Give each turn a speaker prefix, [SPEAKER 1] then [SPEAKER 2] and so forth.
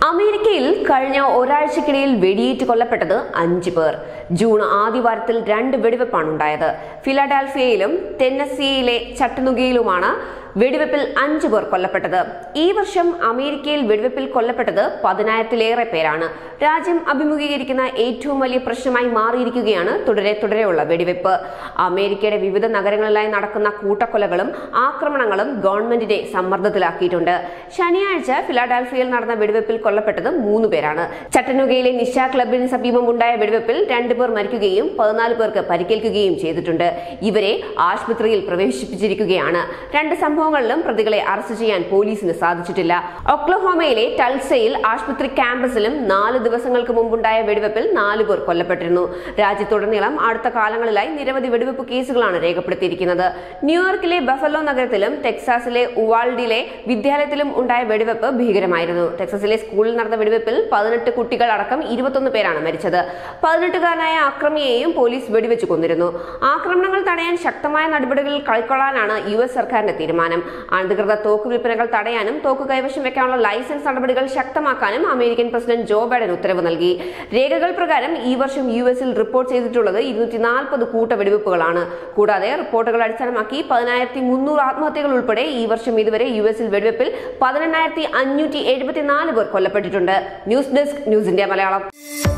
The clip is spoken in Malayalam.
[SPEAKER 1] അമേരിക്കയിൽ കഴിഞ്ഞ ഒരാഴ്ചക്കിടയിൽ വെടിയേറ്റ് കൊല്ലപ്പെട്ടത് അഞ്ച് പേർ ജൂൺ ആദ്യവാരത്തിൽ രണ്ട് വെടിവെപ്പാണ് ഉണ്ടായത് ഫിലാഡൽഫിയയിലും ടെന്നസിയിലെ ചട്ടനുകയിലുമാണ് വെടിവെപ്പിൽ അഞ്ചു പേർ കൊല്ലപ്പെട്ടത് ഈ വർഷം അമേരിക്കയിൽ വെടിവെപ്പിൽ കൊല്ലപ്പെട്ടത് പതിനായിരത്തിലേറെ പേരാണ് രാജ്യം അഭിമുഖീകരിക്കുന്ന ഏറ്റവും വലിയ പ്രശ്നമായി മാറിയിരിക്കുകയാണ് തുടരെ തുടരെയുള്ള വെടിവെപ്പ് അമേരിക്കയുടെ വിവിധ നഗരങ്ങളിലായി നടക്കുന്ന കൂട്ടക്കൊലകളും ആക്രമണങ്ങളും ഗവൺമെന്റിനെ സമ്മർദ്ദത്തിലാക്കിയിട്ടുണ്ട് ശനിയാഴ്ച ഫിലാഡൽഫിയയിൽ നടന്ന വെടിവെപ്പിൽ കൊല്ലപ്പെട്ടത് മൂന്ന് പേരാണ് ചട്ടനുകയിലെ നിശ ക്ലബിന് സമീപം ഉണ്ടായ വെടിവെപ്പിൽ രണ്ടുപേർ മരിക്കുകയും പതിനാല് പേർക്ക് പരിക്കേൽക്കുകയും ചെയ്തിട്ടുണ്ട് ഇവരെ ആശുപത്രിയിൽ പ്രവേശിപ്പിച്ചിരിക്കുകയാണ് രണ്ട് സംഭവങ്ങളിലും പ്രതികളെ അറസ്റ്റ് ചെയ്യാൻ പോലീസിന് സാധിച്ചിട്ടില്ല ഒക്ലഹോമയിലെ ടൾസയിൽ ആശുപത്രി ക്യാമ്പസിലും നാല് ദിവസങ്ങൾക്ക് മുമ്പുണ്ടായ വെടിവെപ്പിൽ നാല് പേർ കൊല്ലപ്പെട്ടിരുന്നു രാജ്യത്തുടനീളം അടുത്ത കാലങ്ങളിലായി നിരവധി വെടിവെപ്പ് കേസുകളാണ് രേഖപ്പെടുത്തിയിരിക്കുന്നത് ന്യൂയോർക്കിലെ ബഫലോ നഗരത്തിലും ടെക്സാസിലെ ഉവാൾഡിലെ വിദ്യാലയത്തിലും ഉണ്ടായ വെടിവെപ്പ് ഭീകരമായിരുന്നു ടെക്സാസിലെ സ്കൂളിൽ നടന്ന വെടിവെപ്പിൽ പതിനെട്ട് കുട്ടികൾ അടക്കം ഇരുപത്തൊന്ന് പേരാണ് മരിച്ചത് പതിനെട്ടുകാരനായ അക്രമിയെയും പോലീസ് വെടിവെച്ച് കൊന്നിരുന്നു ആക്രമണങ്ങൾ തടയാൻ ശക്തമായ നടപടികൾ കൈക്കൊള്ളാനാണ് യു എസ് സർക്കാരിന്റെ തീരുമാനം അനധികൃത തോക്ക് വിൽപ്പനകൾ തടയാനും തോക്ക് കൈവശം വെക്കാനുള്ള ലൈസൻസ് നടപടികൾ ശക്തമാക്കാനും അമേരിക്കൻ പ്രസിഡന്റ് ജോ ബൈഡൻ ഉത്തരവ് നൽകി രേഖകൾ പ്രകാരം ഈ വർഷം യു എസിൽ റിപ്പോർട്ട് ചെയ്തിട്ടുള്ളത് ഇരുന്നൂറ്റി നാൽപ്പത് കൂട്ട വെടിവെപ്പുകളാണ് കൂടാതെ റിപ്പോർട്ടുകൾ അടിസ്ഥാനമാക്കി പതിനായിരത്തി മുന്നൂറ് ആത്മഹത്യകൾ ഉൾപ്പെടെ ഈ വർഷം ഇതുവരെ യു എസിൽ വെടിവെപ്പിൽ പതിനെണ്ണായിരത്തി അഞ്ഞൂറ്റി എഴുപത്തിനാല് പേർ കൊല്ലപ്പെട്ടിട്ടുണ്ട് news desk news India Malayalam